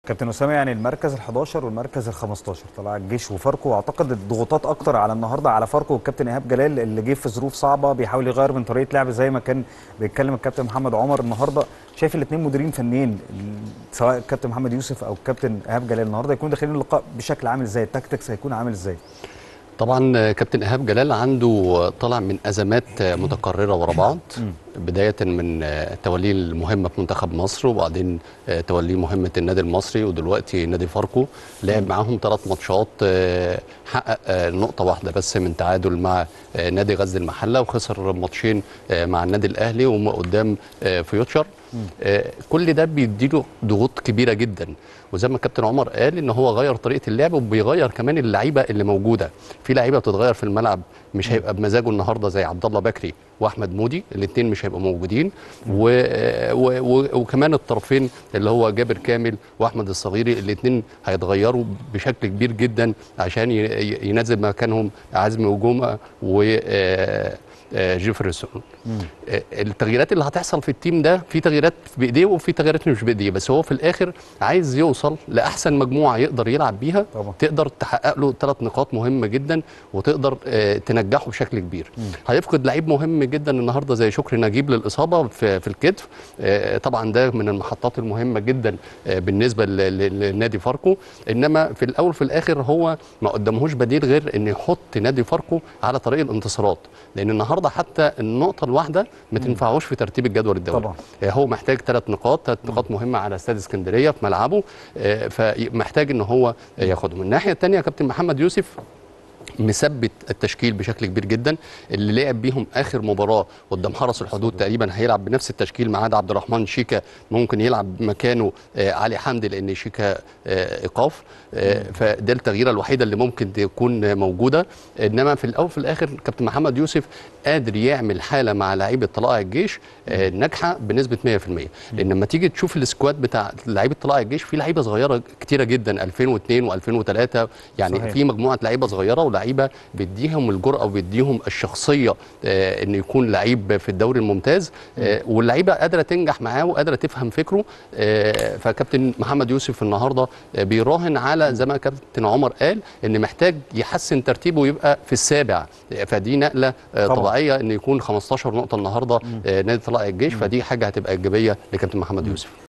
كابتن اسامه يعني المركز ال11 والمركز ال15 طلع الجيش وفاركو واعتقد الضغوطات اكتر على النهارده على فاركو والكابتن ايهاب جلال اللي جه في ظروف صعبه بيحاول يغير من طريقه لعب زي ما كان بيتكلم الكابتن محمد عمر النهارده شايف الاثنين مديرين فنيين سواء الكابتن محمد يوسف او الكابتن ايهاب جلال النهارده يكونوا داخلين اللقاء بشكل عامل ازاي التكتكس هيكون عامل ازاي طبعا كابتن ايهاب جلال عنده طلع من ازمات متكرره ورا بعض بدايه من توليه المهمه في منتخب مصر وبعدين توليه مهمه النادي المصري ودلوقتي نادي فاركو لعب معاهم ثلاث ماتشات حقق نقطه واحده بس من تعادل مع نادي غزل المحله وخسر ماتشين مع النادي الاهلي وهم قدام فيوتشر كل ده بيديله ضغوط كبيره جدا وزي ما الكابتن عمر قال ان هو غير طريقه اللعب وبيغير كمان اللعيبه اللي موجوده في لعيبه بتتغير في الملعب مش هيبقى بمزاجه النهارده زي عبد الله بكري واحمد مودي الاثنين مش هيبقوا موجودين و... و... و... وكمان الطرفين اللي هو جابر كامل واحمد الصغيري الاثنين هيتغيروا بشكل كبير جدا عشان ي... ينزل مكانهم عزمي وجمعه و جيفرسون التغييرات اللي هتحصل في التيم ده في تغييرات بايديه وفي تغييرات مش بايديه بس هو في الاخر عايز يوصل لاحسن مجموعه يقدر يلعب بيها طبعا. تقدر تحقق له ثلاث نقاط مهمه جدا وتقدر تنجحه بشكل كبير مم. هيفقد لعيب مهم جدا النهارده زي شكري نجيب للاصابه في, في الكتف طبعا ده من المحطات المهمه جدا بالنسبه لنادي فاركو انما في الاول في الاخر هو ما قدامهوش بديل غير ان يحط نادي فاركو على طريق الانتصارات لان النهارده حتى النقطه الواحده ما تنفعوش في ترتيب الجدول الدوري طبعا. هو محتاج ثلاث نقاط ثلاث نقاط مهمه على استاد اسكندريه في ملعبه فمحتاج ان هو ياخدهم الناحيه الثانيه كابتن محمد يوسف مثبت التشكيل بشكل كبير جدا اللي لعب بيهم اخر مباراه قدام حرس الحدود تقريبا هيلعب بنفس التشكيل ما عدا عبد الرحمن شيكا ممكن يلعب مكانه آه علي حمدي لان شيكا آه ايقاف آه فده التغييره الوحيده اللي ممكن تكون موجوده انما في الاول في الاخر كابتن محمد يوسف قادر يعمل حاله مع لعيبه طلائع الجيش آه ناجحه بنسبه 100% لان لما تيجي تشوف السكواد بتاع لعيبه طلائع الجيش في لعيبه صغيره كتيره جدا 2002 و2003 يعني صحيح. في مجموعه لعيبه صغيره لعيبه بيديهم الجرأه وبيديهم الشخصيه آه انه يكون لعيب في الدوري الممتاز آه واللعيبه قادره تنجح معاه وقادره تفهم فكره آه فكابتن محمد يوسف النهارده آه بيراهن على زي ما كابتن عمر قال ان محتاج يحسن ترتيبه ويبقى في السابع آه فدي نقله آه طبعاً. طبيعيه ان يكون 15 نقطه النهارده آه نادي طلائع الجيش فدي حاجه هتبقى ايجابيه لكابتن محمد يوسف